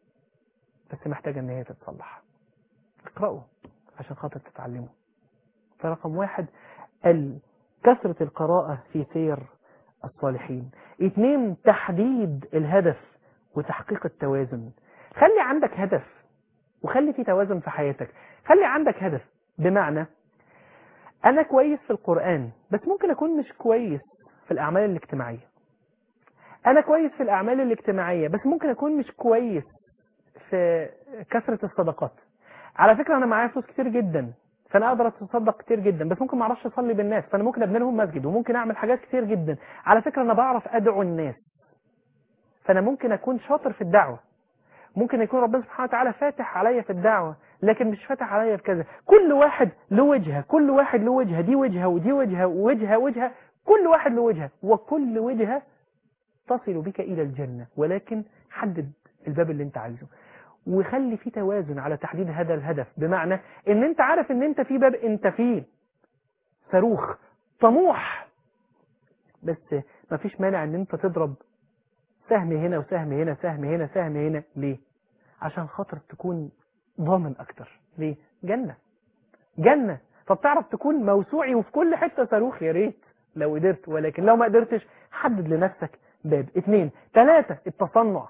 بس محتاجة إن هي تتصلح اقرأوا عشان خاطر تتعلموا فرقم واحد ال- كثرة القراءة في سير الصالحين اتنين تحديد الهدف وتحقيق التوازن خلي عندك هدف وخلي في توازن في حياتك خلي عندك هدف بمعنى انا كويس في القرآن بس ممكن اكون مش كويس في الاعمال الاجتماعية انا كويس في الاعمال الاجتماعية بس ممكن اكون مش كويس في كثرة الصدقات على فكرة انا معايا فلوس كتير جدا فانا اقدر اتصدق كتير جدا بس ممكن ما اعرفش اصلي بالناس فانا ممكن ابني لهم مسجد وممكن اعمل حاجات كتير جدا على فكرة انا بعرف ادعو الناس فانا ممكن اكون شاطر في الدعوة ممكن يكون ربنا سبحانه وتعالى فاتح عليا في الدعوة لكن مش فاتح عليا في كذا كل واحد له وجهة كل واحد له وجهة دي وجهة ودي وجهة ووجهة وجهة كل واحد له وجهة وكل وجهة تصل بك إلى الجنة ولكن حدد الباب اللي انت عايزه وخلي في توازن على تحديد هذا الهدف بمعنى ان انت عارف ان انت في باب انت فيه صاروخ طموح بس مفيش مانع ان انت تضرب سهم هنا وسهم هنا سهم هنا سهم هنا ليه عشان خاطر تكون ضامن اكتر ليه جنة جنة طب تعرف تكون موسوعي وفي كل حتة صاروخ يا ريت لو قدرت ولكن لو ما قدرتش حدد لنفسك باب اتنين تلاتة التصنع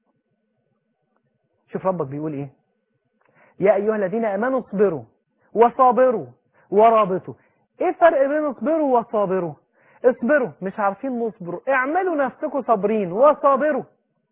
شوف ربك بيقول ايه يا ايها الذين امنوا اصبروا وصابروا ورابطوا ايه الفرق بين اصبروا وصابروا اصبروا مش عارفين نصبروا اعملوا نفسكم صابرين وصابروا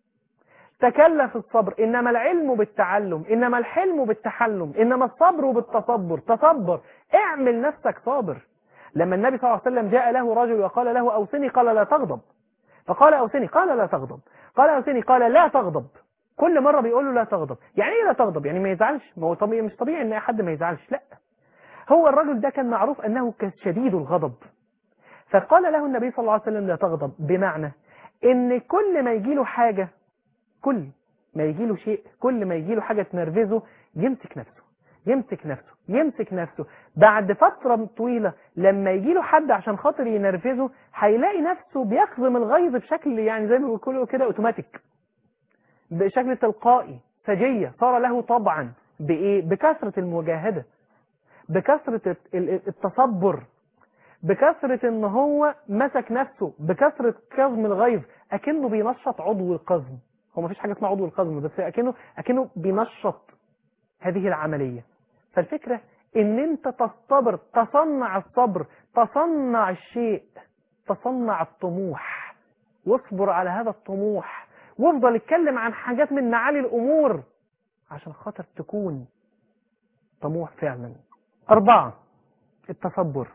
تكلف الصبر انما العلم بالتعلم انما الحلم بالتحلم انما الصبر بالتصبر تصبر اعمل نفسك صابر لما النبي صلى الله عليه وسلم جاء له رجل وقال له اوصني قال لا تغضب فقال اوصني قال لا تغضب قال اوصني قال لا تغضب كل مرة بيقول له لا تغضب يعني ايه لا تغضب يعني ما يزعلش ما هو طبيعي مش طبيعي ان اي حد ما يزعلش لا هو الرجل ده كان معروف انه كان شديد الغضب فقال له النبي صلى الله عليه وسلم لا تغضب بمعنى ان كل ما يجي له حاجة كل ما يجي له شيء كل ما يجي له حاجة تنرفزه يمسك نفسه يمسك نفسه يمسك نفسه بعد فترة طويلة لما يجي له حد عشان خاطر ينرفزه هيلاقي نفسه بيكظم الغيظ بشكل يعني زي ما بيقولوا كده اوتوماتيك بشكل تلقائي سجية صار له طبعا بإيه؟ بكثرة المجاهدة بكثرة التصبر بكثرة ان هو مسك نفسه بكثرة كظم الغيظ اكنه بينشط عضو القزم هو مفيش حاجة اسمها عضو القزم بس اكنه اكنه بينشط هذه العملية فالفكرة ان انت تصطبر تصنع الصبر تصنع الشيء تصنع الطموح واصبر على هذا الطموح وافضل اتكلم عن حاجات من معالي الامور عشان خاطر تكون طموح فعلا اربعة التصبر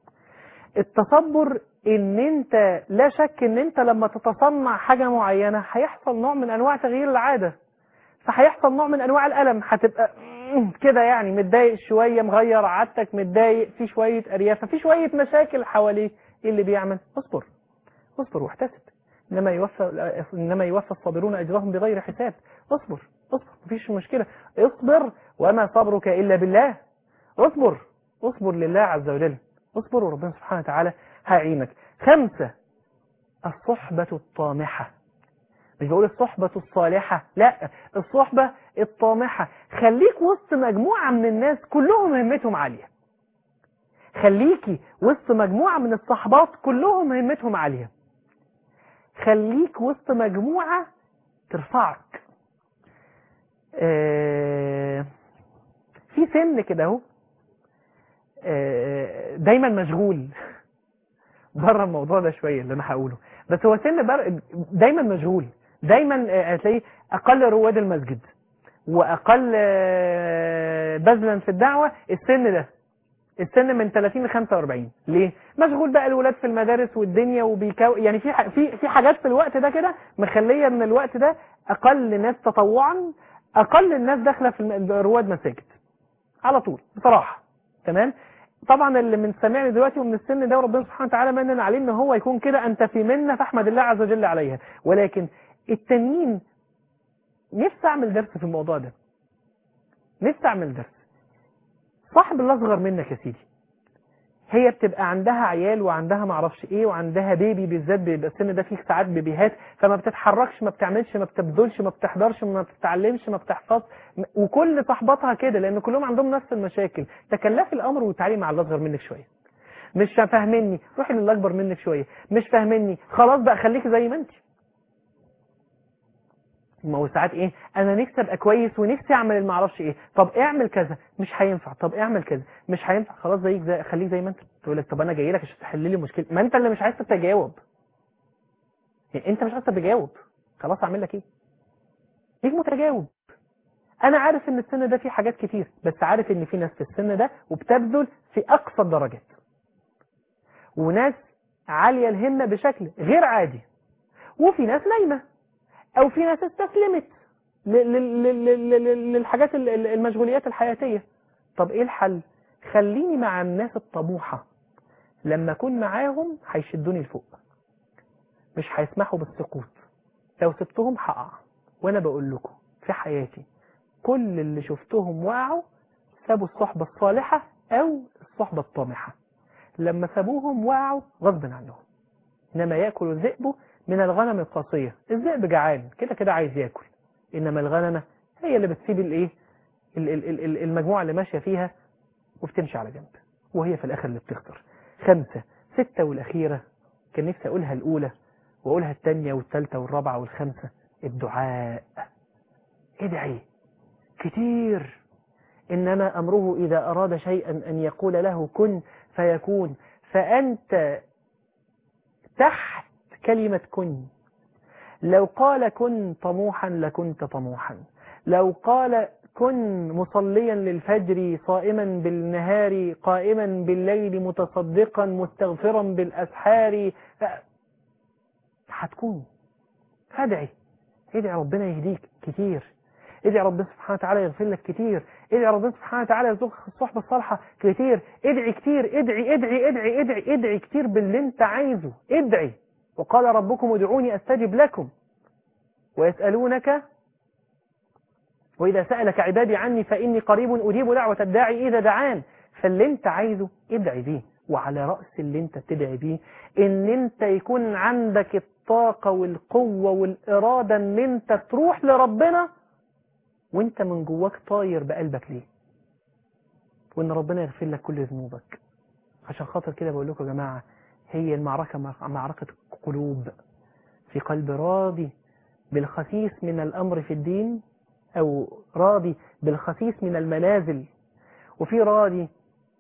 التصبر ان انت لا شك ان انت لما تتصنع حاجة معينة هيحصل نوع من انواع تغيير العادة فهيحصل نوع من انواع الالم هتبقى كده يعني متضايق شوية مغير عادتك متضايق في شوية اريافة في شوية مشاكل حواليك ايه اللي بيعمل اصبر اصبر واحتسب انما يوفى انما يوفى الصابرون اجرهم بغير حساب اصبر اصبر مفيش مشكلة اصبر وما صبرك الا بالله اصبر اصبر لله عز وجل اصبر وربنا سبحانه وتعالى هيعينك خمسة الصحبة الطامحة مش بقول الصحبة الصالحة لا الصحبة الطامحة خليك وسط مجموعة من الناس كلهم همتهم عالية خليكي وسط مجموعة من الصحبات كلهم همتهم عالية خليك وسط مجموعة ترفعك آه في سن كده اهو آه دايما مشغول بره الموضوع ده شوية اللي انا هقوله بس هو سن بر... دايما مشغول دايما آه، هتلاقيه اقل رواد المسجد واقل آه، بذلا في الدعوة السن ده السن من 30 ل 45 ليه مشغول بقى الولاد في المدارس والدنيا وبيكو يعني في ح- في في حاجات في الوقت ده كده مخليه ان الوقت ده اقل ناس تطوعا اقل الناس داخله في الم- رواد مساجد على طول بصراحه تمام طبعا اللي من سامعني دلوقتي ومن السن ده وربنا سبحانه وتعالى منن عليه ان هو يكون كده انت في منه فاحمد الله عز وجل عليها ولكن التانيين نفسي اعمل درس في الموضوع ده نفسي اعمل درس صاحب اللي اصغر منك يا سيدي هي بتبقى عندها عيال وعندها معرفش ايه وعندها بيبي بالذات بيبقى السن ده فيه ساعات بيبيهات فما بتتحركش ما بتعملش ما بتبذلش ما بتحضرش ما بتتعلمش ما بتحفظ وكل صحباتها كده لان كلهم عندهم نفس المشاكل تكلفي الامر وتعالي مع اللي اصغر منك شويه مش فاهمني روحي للي اكبر منك شويه مش فاهمني خلاص بقى خليكي زي ما انت ما هو ساعات ايه انا نفسي ابقى كويس ونفسي اعمل اللي معرفش ايه طب اعمل كذا مش هينفع طب اعمل كذا مش هينفع خلاص زيك زي خليك زي ما انت تقول لك طب انا جاي لك عشان تحل لي مشكله ما انت اللي مش عايز تتجاوب يعني انت مش عايز تتجاوب خلاص اعمل لك ايه ليك متجاوب انا عارف ان السن ده فيه حاجات كتير بس عارف ان في ناس في السن ده وبتبذل في اقصى الدرجات وناس عالية الهمة بشكل غير عادي وفي ناس نايمة او في ناس استسلمت ل- ل- ل- ل- ل- للحاجات ال- ال- المشغوليات الحياتية طب ايه الحل خليني مع الناس الطموحة لما اكون معاهم هيشدوني لفوق مش هيسمحوا بالسقوط لو سبتهم هقع وانا بقول لكم في حياتي كل اللي شفتهم وقعوا سابوا الصحبة الصالحة او الصحبة الطامحة لما سابوهم وقعوا غصب عنهم إنما يأكل الذئب من الغنم القاسية الذئب جعان كده كده عايز يأكل إنما الغنمة هي اللي بتسيب الإيه ال- ال- ال- ال- المجموعة اللي ماشية فيها وبتمشي على جنب وهي في الآخر اللي بتخسر خمسة ستة والأخيرة كان نفسي أقولها الأولى وأقولها الثانية والثالثة والرابعة والخامسة الدعاء ادعي كتير إنما أمره إذا أراد شيئا أن يقول له كن فيكون فأنت تحت كلمة كن لو قال كن طموحا لكنت طموحا لو قال كن مصليا للفجر صائما بالنهار قائما بالليل متصدقا مستغفرا بالأسحار ف- هتكون فادعي ادعي ربنا يهديك كتير ادعي ربنا سبحانه وتعالى يغفر لك كتير ادعي ربنا سبحانه وتعالى يرزقك الصحبة الصالحة كتير ادعي كتير ادعي ادعي ادعي ادعي ادعي كتير باللي انت عايزه ادعي وقال ربكم ادعوني استجب لكم ويسألونك وإذا سألك عبادي عني فإني قريب أجيب دعوة الداعي إذا دعان فاللي انت عايزه ادعي بيه وعلى رأس اللي انت بتدعي بيه ان انت يكون عندك الطاقة والقوة والإرادة ان انت تروح لربنا وانت من جواك طاير بقلبك ليه وان ربنا يغفر لك كل ذنوبك عشان خاطر كده بقول لكم يا جماعة هي المعركة مع- معركة قلوب في قلب راضي بالخسيس من الأمر في الدين أو راضي بالخسيس من المنازل وفي راضي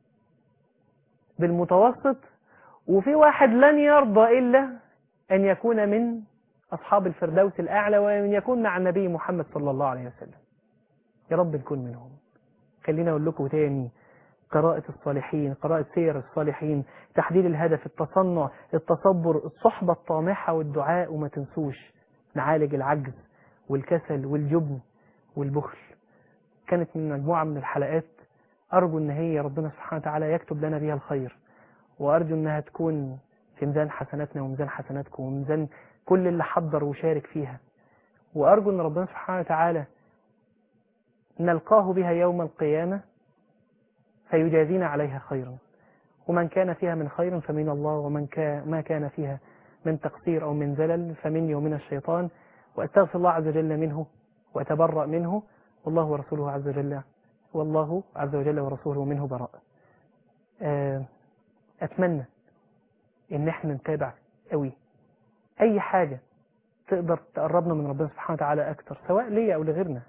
بالمتوسط وفي واحد لن يرضى إلا أن يكون من أصحاب الفردوس الأعلى وأن يكون مع النبي محمد صلى الله عليه وسلم يا رب نكون منهم خلينا أقول لكم تاني قراءة الصالحين قراءة سير الصالحين تحديد الهدف التصنع التصبر الصحبة الطامحة والدعاء وما تنسوش نعالج العجز والكسل والجبن والبخل كانت من مجموعة من الحلقات أرجو أن هي ربنا سبحانه وتعالى يكتب لنا بها الخير وأرجو أنها تكون في ميزان حسناتنا وميزان حسناتكم وميزان كل اللي حضر وشارك فيها وأرجو أن ربنا سبحانه وتعالى نلقاه بها يوم القيامة فيجازينا عليها خيرا ومن كان فيها من خير فمن الله ومن كان ما كان فيها من تقصير أو من زلل فمني ومن الشيطان وأستغفر الله عز وجل منه وأتبرأ منه والله ورسوله عز وجل والله عز وجل ورسوله منه براء آه، أتمنى إن احنا نتابع قوي أي حاجة تقدر تقربنا من ربنا سبحانه وتعالى أكتر سواء ليا أو لغيرنا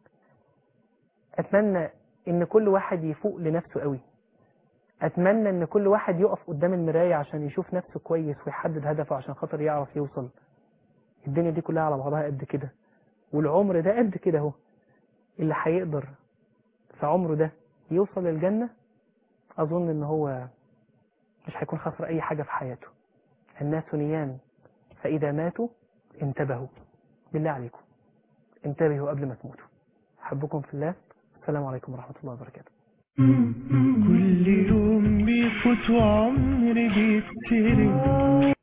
أتمنى إن كل واحد يفوق لنفسه قوي أتمنى إن كل واحد يقف قدام المراية عشان يشوف نفسه كويس ويحدد هدفه عشان خاطر يعرف يوصل الدنيا دي كلها على بعضها قد كده والعمر ده قد كده اهو اللي هيقدر في عمره ده يوصل للجنة أظن إن هو مش هيكون خسر أي حاجة في حياته الناس نيام فإذا ماتوا انتبهوا بالله عليكم انتبهوا قبل ما تموتوا أحبكم في الله السلام عليكم ورحمة الله وبركاته كل يوم بيفوت وعمري بيتسرق